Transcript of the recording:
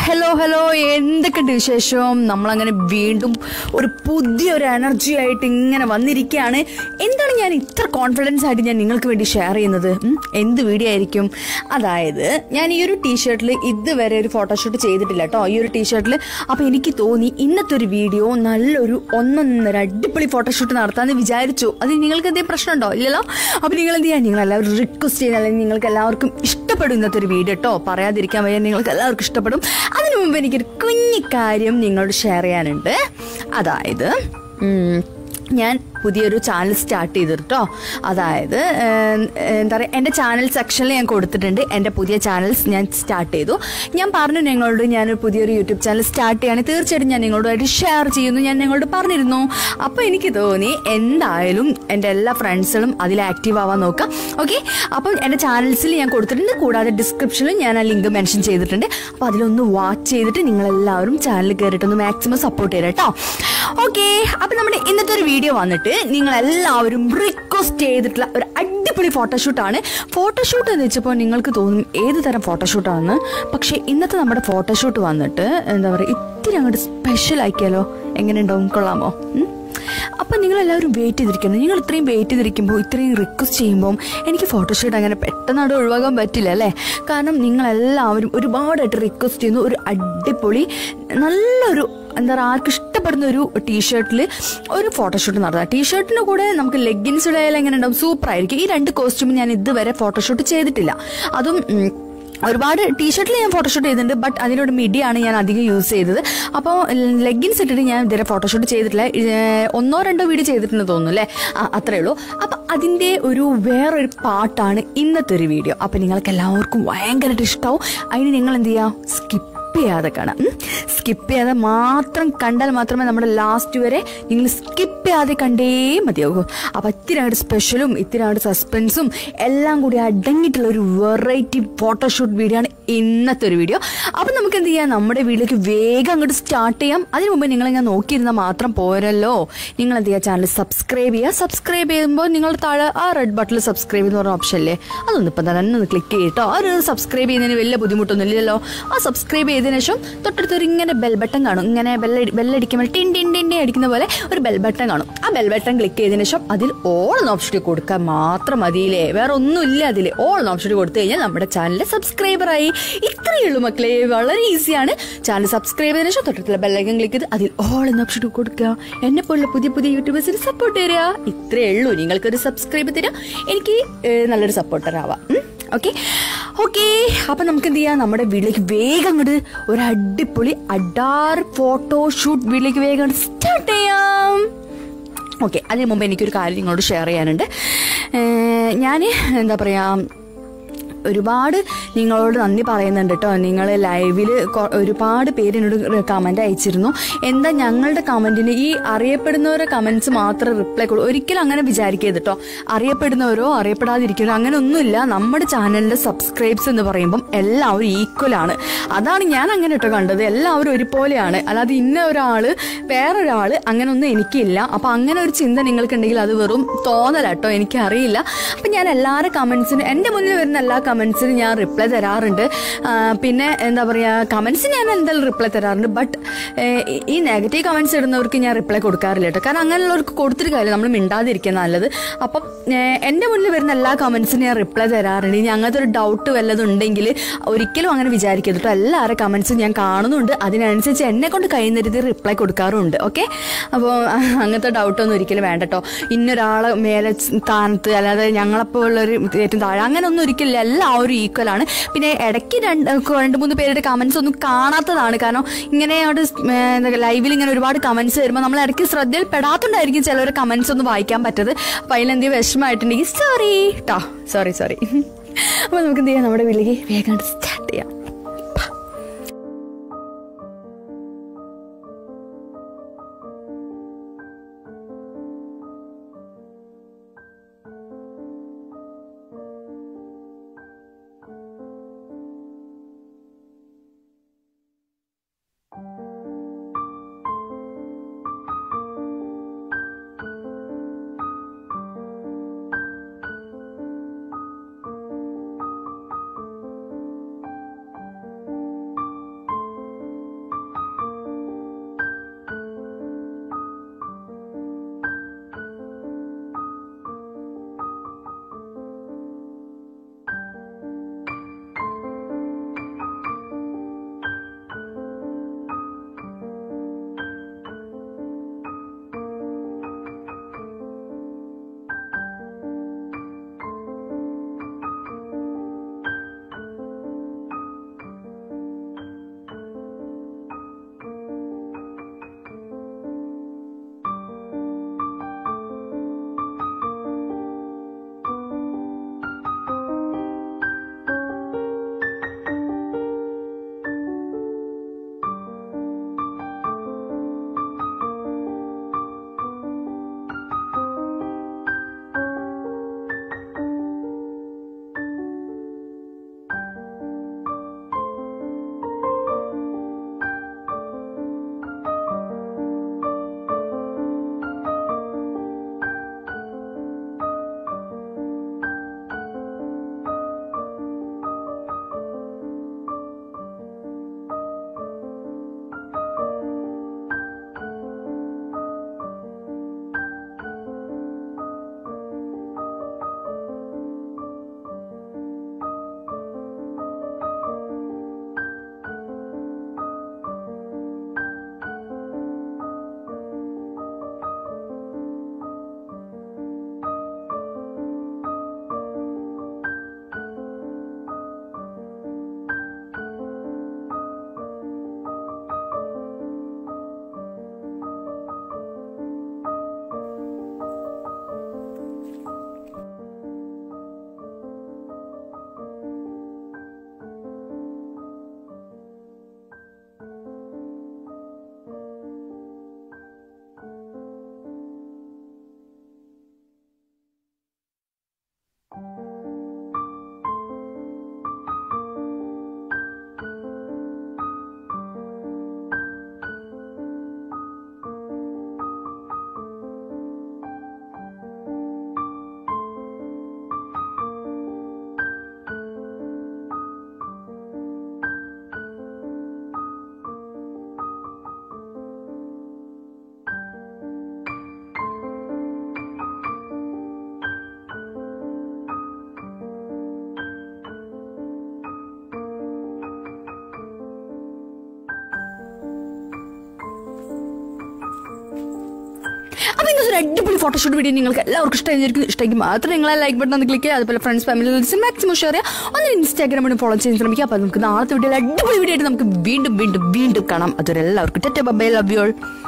Hello hello എന്തൊക്കെയുണ്ട് വിശേഷം നമ്മളങ്ങനെ വീണ്ടും ഒരു പുതിയൊരു എനർജി ആയിട്ട് ഇങ്ങനെ വന്നിരിക്കുകയാണ് എന്താണ് ഞാൻ ഇത്ര കോൺഫിഡൻസ് ആയിട്ട് ഞാൻ നിങ്ങൾക്ക് വേണ്ടി ഷെയർ ചെയ്യുന്നത് ഉം? എന്ത് വീഡിയോ ആയിരിക്കും അതായത് ഞാൻ ഈ ഒരു ടീഷർട്ടിൽ ഇതുവരെ ഒരു ഫോട്ടോഷൂട്ട് ചെയ്തിട്ടില്ല കേട്ടോ ഈ ഒരു ടീഷർട്ടിൽ അപ്പോൾ എനിക്ക് തോന്നി ഇന്നത്തെ ഒരു വീഡിയോ നല്ലൊരു ഒന്നൊന്നര അടിപൊളി ഫോട്ടോഷൂട്ട് നടത്താമെന്ന് വിചാരിച്ചു അത് നിങ്ങൾക്ക് എന്തെങ്കിലും പ്രശ്നമുണ്ടോ ഇല്ലല്ലോ അപ്പോൾ നിങ്ങൾ എന്ത് ചെയ്യാം നിങ്ങൾ എല്ലാവരും റിക്വസ്റ്റ് ചെയ്യുന്ന അല്ലെങ്കിൽ നിങ്ങൾക്ക് എല്ലാവർക്കും ഇഷ്ടപ്പെടും ഇന്നത്തെ ഒരു വീഡിയോ കേട്ടോ പറയാതിരിക്കാൻ വയ്യ നിങ്ങൾക്ക് എല്ലാവർക്കും ഇഷ്ടപ്പെടും അതിനു മുമ്പ് എനിക്കൊരു കുഞ്ഞു കാര്യം നിങ്ങളോട് ഷെയർ ചെയ്യാനുണ്ട് അതായത് ഉം, ഞാൻ പുതിയൊരു ചാനൽ സ്റ്റാർട്ട് ചെയ്തിട്ടോ അതായത് ഏഹ്, എന്താ പറയുക എൻ്റെ ചാനൽ സെക്ഷനിൽ ഞാൻ കൊടുത്തിട്ടുണ്ട് എൻ്റെ പുതിയ ചാനൽസ് ഞാൻ സ്റ്റാർട്ട് ചെയ്തു ഞാൻ പറഞ്ഞു നിങ്ങളോട് ഞാനൊരു പുതിയൊരു യൂട്യൂബ് ചാനൽ സ്റ്റാർട്ട് ചെയ്യുകയാണെങ്കിൽ തീർച്ചയായിട്ടും ഞാൻ നിങ്ങളോടായിട്ട് ഷെയർ ചെയ്യുന്നു ഞാൻ നിങ്ങളോട് പറഞ്ഞിരുന്നു അപ്പോൾ എനിക്ക് തോന്നി എന്തായാലും എൻ്റെ എല്ലാ ഫ്രണ്ട്സുകളും അതിൽ ആക്റ്റീവ് ആവാൻ നോക്കാം ഓക്കെ അപ്പോൾ എൻ്റെ ചാനൽസിൽ ഞാൻ കൊടുത്തിട്ടുണ്ട് കൂടാതെ ഡിസ്ക്രിപ്ഷനിൽ ഞാൻ ആ ലിങ്ക് മെൻഷൻ ചെയ്തിട്ടുണ്ട് അപ്പോൾ അതിലൊന്ന് വാച്ച് ചെയ്തിട്ട് നിങ്ങളെല്ലാവരും ചാനൽ കയറിയിട്ടൊന്ന് മാക്സിമം സപ്പോർട്ട് ചെയ്യാം കേട്ടോ ഓക്കെ അപ്പോൾ നമ്മുടെ ഇന്നത്തെ ഒരു വീഡിയോ വന്നിട്ട് നിങ്ങൾ എല്ലാവരും റിക്വസ്റ്റ് ചെയ്തിട്ടുള്ള ഒരു അടിപൊളി ഫോട്ടോഷൂട്ടാണ് ഫോട്ടോഷൂട്ട് എന്ന് വെച്ചപ്പോൾ നിങ്ങൾക്ക് തോന്നും ഏത് തരം ഫോട്ടോഷൂട്ടാണെന്ന് പക്ഷേ ഇന്നത്തെ നമ്മുടെ ഫോട്ടോഷൂട്ട് വന്നിട്ട് എന്താ പറയുക ഇത്തിരി അങ്ങോട്ട് സ്പെഷ്യൽ ആക്കിയാലോ എങ്ങനെ ഉണ്ടാവും കൊള്ളാമോ ഉം? അപ്പം നിങ്ങൾ എല്ലാവരും വെയിറ്റ് ചെയ്തിരിക്കണം നിങ്ങൾ ഇത്രയും വെയിറ്റ് ചെയ്തിരിക്കുമ്പോൾ ഇത്രയും റിക്വസ്റ്റ് ചെയ്യുമ്പോൾ എനിക്ക് ഫോട്ടോഷൂട്ട് അങ്ങനെ പെട്ടെന്ന് അവിടെ ഒഴിവാക്കാൻ പറ്റില്ല അല്ലേ കാരണം നിങ്ങളെല്ലാവരും ഒരുപാടായിട്ട് റിക്വസ്റ്റ് ചെയ്യുന്നു ഒരു അടിപൊളി നല്ലൊരു എന്താ പറയുക ആർക്കും ഇഷ്ടപ്പെടുന്ന ഒരു ടീഷർട്ടിൽ ഒരു ഫോട്ടോഷൂട്ട് നടത്താം ടീഷർട്ടിന് കൂടെ നമുക്ക് ലെഗിൻസ് ഇടയിൽ എങ്ങനെ ഉണ്ടാവും സൂപ്പർ ആയിരിക്കും ഈ രണ്ട് കോസ്റ്റ്യൂം ഞാൻ ഇതുവരെ ഫോട്ടോഷൂട്ട് ചെയ്തിട്ടില്ല അതും ഉം, ഒരുപാട് ടീഷർട്ടിൽ ഞാൻ ഫോട്ടോഷൂട്ട് ചെയ്തിട്ടുണ്ട് ബട്ട് അതിനോട് മിഡിയാണ് ഞാൻ അധികം യൂസ് ചെയ്തത് അപ്പോൾ ലെഗിൻസ് ഇട്ടിട്ട് ഞാൻ ഇതുവരെ ഫോട്ടോഷൂട്ട് ചെയ്തിട്ടില്ല ഏർ ഒന്നോ രണ്ടോ വീഡിയോ ചെയ്തിട്ടുണ്ട് തോന്നുന്നു അല്ലേ ആ, അത്രേ ഉള്ളൂ അപ്പം അതിൻ്റെ ഒരു വേറൊരു പാട്ടാണ് ഇന്നത്തെ ഒരു വീഡിയോ അപ്പം നിങ്ങൾക്ക് എല്ലാവർക്കും ഭയങ്കരമായിട്ട് ഇഷ്ടമാവും അതിന് നിങ്ങൾ എന്ത് ചെയ്യുക സ്കിപ്പ് ചെയ്യാതെ കാണാം സ്കിപ്പ് ചെയ്യാതെ മാത്രം കണ്ടാൽ മാത്രമേ നമ്മുടെ ലാസ്റ്റ് വരെ നിങ്ങൾ സ്കിപ്പ് ചെയ്യാതെ കണ്ടേ മതിയാകൂ അപ്പം ഇത്തിരി അങ്ങോട്ട് സ്പെഷ്യലും ഇത്തിരി അങ്ങോട്ട് സസ്പെൻസും എല്ലാം കൂടി അടങ്ങിയിട്ടുള്ള ഒരു വെറൈറ്റി ഫോട്ടോഷൂട്ട് വീഡിയോ ആണ് ഇന്നത്തെ ഒരു വീഡിയോ അപ്പം നമുക്ക് എന്ത് ചെയ്യാം നമ്മുടെ വീട്ടിലേക്ക് വേഗം അങ്ങോട്ട് സ്റ്റാർട്ട് ചെയ്യാം അതിന് മുമ്പ് നിങ്ങളിങ്ങനെ നോക്കിയിരുന്നാൽ മാത്രം പോരല്ലോ നിങ്ങൾ എന്ത് ചെയ്യുക ചാനൽ സബ്സ്ക്രൈബ് ചെയ്യുക സബ്സ്ക്രൈബ് ചെയ്യുമ്പോൾ നിങ്ങൾ താഴെ ആ റെഡ് ബട്ടണിൽ സബ്സ്ക്രൈബ് എന്ന് പറഞ്ഞ ഓപ്ഷൻ അല്ലേ അതൊന്നും ഇപ്പം തന്നെ ഒന്ന് ക്ലിക്ക് ചെയ്തിട്ടോ ആ ഒരു സബ്സ്ക്രൈബ് ചെയ്യുന്നതിന് വലിയ ബുദ്ധിമുട്ടൊന്നും ഇല്ലല്ലോ ആ സബ്സ്ക്രൈബ് ചെയ്തതിനു ശേഷം തൊട്ടടുത്തൊരു ഇങ്ങനെ ബെൽ ബട്ടൺ കാണും ഇങ്ങനെ ബെല്ലടി ബെല്ലടിക്കുമ്പോൾ ടിൻ ടിൻ ടിൻ ടിൻ അടിക്കുന്ന പോലെ ഒരു ബെൽ ബട്ടൺ കാണും ആ ബെൽ ബട്ടൺ ക്ലിക്ക് ചെയ്തതിനു ശേഷം അതിൽ ഓൾ എന്ന ഓപ്ഷൻ കൊടുക്കാൻ മാത്രം മതിയില്ലേ വേറെ ഒന്നുമില്ല അതിൽ ഓൾ എന്ന ഓപ്ഷൻ കൊടുത്തു കഴിഞ്ഞാൽ നമ്മുടെ ചാനൽ സബ്സ്ക്രൈബറായി ഇത്രയേ ഉള്ളൂ മക്കളെ വളരെ ഈസിയാണ് ചാനൽ സബ്സ്ക്രൈബ് ചെയ്തതിനു ശേഷം തൊട്ടടുത്തുള്ള ബെല്ലൈക്കൻ ക്ലിക്ക് ചെയ്ത് അതിൽ ഓൾ എന്ന ഓപ്ഷൻ കൊടുക്കുക എന്നെ പോലുള്ള പുതിയ പുതിയ യൂട്യൂബേഴ്സിന് സപ്പോർട്ട് തരിക ഇത്രയേ ഉള്ളൂ നിങ്ങൾക്കൊരു സബ്സ്ക്രൈബ് തരിക എനിക്ക് ഏഹ്, നല്ലൊരു സപ്പോർട്ടർ ആവാം ഓക്കെ ഓക്കെ അപ്പൊ നമുക്ക് എന്ത് ചെയ്യാം നമ്മുടെ വീട്ടിലേക്ക് വേഗം അങ്ങോട്ട് ഒരു അടിപൊളി അഡാർ ഫോട്ടോ ഷൂട്ട് വീട്ടിലേക്ക് വേഗം സ്റ്റാർട്ട് ചെയ്യാം ഓക്കെ അതിന് മുമ്പ് എനിക്കൊരു കാര്യം നിങ്ങളോട് ഷെയർ ചെയ്യാനുണ്ട് ഞാൻ എന്താ പറയുക ഒരുപാട് നിങ്ങളോട് നന്ദി പറയുന്നുണ്ട് കേട്ടോ നിങ്ങൾ ലൈവിൽ ഒരുപാട് പേര് എന്നോട് കമൻ്റ് അയച്ചിരുന്നു എന്താ ഞങ്ങളുടെ കമൻറ്റിന് ഈ അറിയപ്പെടുന്നവരുടെ കമൻസ് മാത്രം റിപ്ലൈ കൊടുക്കും ഒരിക്കലും അങ്ങനെ വിചാരിക്കരുത് കേട്ടോ അറിയപ്പെടുന്നവരോ അറിയപ്പെടാതിരിക്കുന്നവരോ അങ്ങനെ ഒന്നുമില്ല നമ്മുടെ ചാനലിൻ്റെ സബ്സ്ക്രൈബ്സ് എന്ന് പറയുമ്പം എല്ലാവരും ഈക്വൽ ആണ് അതാണ് ഞാൻ അങ്ങനെ കേട്ടോ കണ്ടത് എല്ലാവരും ഒരുപോലെയാണ് അല്ലാതെ ഇന്ന ഒരാൾ വേറൊരാൾ അങ്ങനെ ഒന്നും എനിക്കില്ല അപ്പം അങ്ങനെ ഒരു ചിന്ത നിങ്ങൾക്കുണ്ടെങ്കിൽ അത് വെറും തോന്നലാട്ടോ എനിക്കറിയില്ല അപ്പം ഞാൻ എല്ലാവരുടെ കമൻസിനും എൻ്റെ മുന്നിൽ വരുന്ന എല്ലാ കമൻസിനും ഞാൻ റിപ്ലൈ തരാറുണ്ട് ആ, പിന്നെ എന്താ പറയുക കമൻസ് ഞാൻ എന്തായാലും റിപ്ലൈ തരാറുണ്ട് ബട്ട് ഈ നെഗറ്റീവ് കമൻസ് ഇടുന്നവർക്ക് ഞാൻ റിപ്ലൈ കൊടുക്കാറില്ല കേട്ടോ കാരണം അങ്ങനെയുള്ളവർക്ക് കൊടുത്തിട്ട് കാര്യം നമ്മൾ മിണ്ടാതിരിക്കുക നല്ലത് അപ്പം ഏഹ്, എൻ്റെ മുന്നിൽ വരുന്ന എല്ലാ കമൻസിനും ഞാൻ റിപ്ലൈ തരാറുണ്ട് ഇനി അങ്ങനത്തെ ഒരു ഡൗട്ട് വല്ലതും ഉണ്ടെങ്കിൽ ഒരിക്കലും അങ്ങനെ വിചാരിക്കരുത് കേട്ടോ എല്ലാവരുടെ കമൻസും ഞാൻ കാണുന്നുണ്ട് അതിനനുസരിച്ച് എന്നെ കൊണ്ട് കഴിയുന്ന രീതിയിൽ റിപ്ലൈ കൊടുക്കാറുണ്ട് ഓക്കെ അപ്പോൾ അങ്ങനത്തെ ഡൗട്ടൊന്നും ഒരിക്കലും വേണ്ട കേട്ടോ ഇന്നൊരാളെ മേലെ സ്ഥാനത്ത് അല്ലാതെ ഞങ്ങളെപ്പോലുള്ളൊരു ഏറ്റവും താഴെ അങ്ങനെ ഒന്നും ഒരിക്കലും എല്ലാവരും ഈക്വൽ ആണ് പിന്നെ ഇടയ്ക്ക് രണ്ട് രണ്ട് മൂന്ന് പേരുടെ കമൻസ് ഒന്നും കാണാത്തതാണ് കാരണം ഇങ്ങനെ അവിടെ ലൈവിൽ ഇങ്ങനെ ഒരുപാട് കമൻസ് വരുമ്പോൾ നമ്മൾ ഇടയ്ക്ക് ശ്രദ്ധയിൽ പെടാത്തോണ്ടായിരിക്കും ചിലവരെ കമൻസ് ഒന്നും വായിക്കാൻ പറ്റത് അപ്പോൾ അതിലെന്തെങ്കിലും വിഷമമായിട്ടുണ്ടെങ്കിൽ സോറി കേട്ടോ സോറി സോറി അപ്പോൾ നമുക്ക് എന്ത് ചെയ്യാം നമ്മുടെ വീട്ടിലേക്ക് വേഗം സ്റ്റാർട്ട് ചെയ്യാം ഒരു അടിപൊളി ഫോട്ടോഷൂട്ട് വീഡിയോ നിങ്ങൾക്ക് എല്ലാവർക്കും ഇഷ്ടമായിരിക്കും ഇഷ്ടമെങ്കിൽ മാത്രം നിങ്ങളെ ലൈക്ക് ബട്ടൺ ഒന്ന് ക്ലിക്ക് ചെയ്യുക അതുപോലെ ഫ്രണ്ട്സ് ഫാമിലി മാക്സിമം ഷെയർ ചെയ്യുക ഒന്ന് ഇൻസ്റ്റാഗ്രാമിൽ ഫോളോ ചെയ്യാൻ ശ്രമിക്കുക അപ്പോൾ നമുക്ക് നാളത്തെ വീഡിയോയിൽ അടിപൊളി വീഡിയോ ആയിട്ട് നമുക്ക് വീണ്ടും വീണ്ടും വീണ്ടും കാണാം അതുവരെ എല്ലാവർക്കും ടെറ്റ ബൈ ലവ് യു